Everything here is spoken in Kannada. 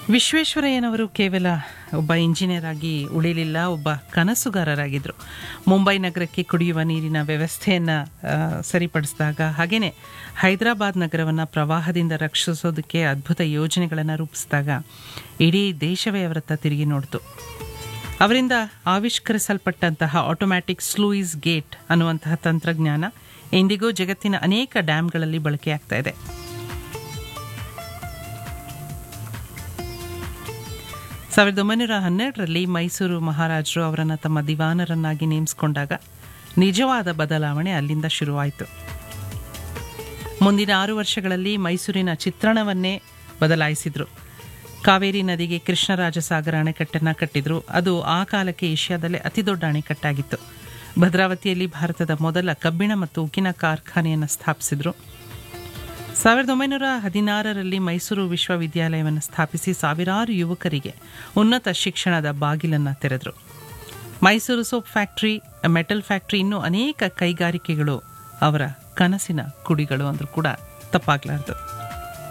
ವಿಶ್ವೇಶ್ವರಯ್ಯನವರು ಕೇವಲ ಒಬ್ಬ ಇಂಜಿನಿಯರ್ ಆಗಿ ಉಳಿಲಿಲ್ಲ ಒಬ್ಬ ಕನಸುಗಾರರಾಗಿದ್ದರು ಮುಂಬೈ ನಗರಕ್ಕೆ ಕುಡಿಯುವ ನೀರಿನ ವ್ಯವಸ್ಥೆಯನ್ನು ಸರಿಪಡಿಸಿದಾಗ ಹಾಗೆಯೇ ಹೈದರಾಬಾದ್ ನಗರವನ್ನು ಪ್ರವಾಹದಿಂದ ರಕ್ಷಿಸೋದಕ್ಕೆ ಅದ್ಭುತ ಯೋಜನೆಗಳನ್ನು ರೂಪಿಸಿದಾಗ ಇಡೀ ದೇಶವೇ ಅವರತ್ತ ತಿರುಗಿ ನೋಡ್ತು ಅವರಿಂದ ಆವಿಷ್ಕರಿಸಲ್ಪಟ್ಟಂತಹ ಆಟೋಮ್ಯಾಟಿಕ್ ಸ್ಲೂಯಿಸ್ ಗೇಟ್ ಅನ್ನುವಂತಹ ತಂತ್ರಜ್ಞಾನ ಇಂದಿಗೂ ಜಗತ್ತಿನ ಅನೇಕ ಡ್ಯಾಮ್ಗಳಲ್ಲಿ ಬಳಕೆಯಾಗ್ತಾ ಇದೆ ಸಾವಿರದ ಒಂಬೈನೂರ ಹನ್ನೆರಡರಲ್ಲಿ ಮೈಸೂರು ಮಹಾರಾಜರು ಅವರನ್ನು ತಮ್ಮ ದಿವಾನರನ್ನಾಗಿ ನೇಮಿಸಿಕೊಂಡಾಗ ನಿಜವಾದ ಬದಲಾವಣೆ ಅಲ್ಲಿಂದ ಶುರುವಾಯಿತು ಮುಂದಿನ ಆರು ವರ್ಷಗಳಲ್ಲಿ ಮೈಸೂರಿನ ಚಿತ್ರಣವನ್ನೇ ಬದಲಾಯಿಸಿದರು ಕಾವೇರಿ ನದಿಗೆ ಕೃಷ್ಣರಾಜಸಾಗರ ಅಣೆಕಟ್ಟನ್ನು ಕಟ್ಟಿದ್ರು ಅದು ಆ ಕಾಲಕ್ಕೆ ಏಷ್ಯಾದಲ್ಲೇ ಅತಿದೊಡ್ಡ ಅಣೆಕಟ್ಟಾಗಿತ್ತು ಭದ್ರಾವತಿಯಲ್ಲಿ ಭಾರತದ ಮೊದಲ ಕಬ್ಬಿಣ ಮತ್ತು ಉಕ್ಕಿನ ಕಾರ್ಖಾನೆಯನ್ನು ಸ್ಥಾಪಿಸಿದರು ಸಾವಿರದ ಒಂಬೈನೂರ ಹದಿನಾರರಲ್ಲಿ ಮೈಸೂರು ವಿಶ್ವವಿದ್ಯಾಲಯವನ್ನು ಸ್ಥಾಪಿಸಿ ಸಾವಿರಾರು ಯುವಕರಿಗೆ ಉನ್ನತ ಶಿಕ್ಷಣದ ಬಾಗಿಲನ್ನು ತೆರೆದರು Mysore soap factory metal factory ಇನ್ನೂ ಅನೇಕ ಕೈಗಾರಿಕೆಗಳು ಅವರ ಕನಸಿನ ಕುಡಿಗಳು ಅಂದರೂ ಕೂಡ ತಪ್ಪಾಗಲಾರ್ದು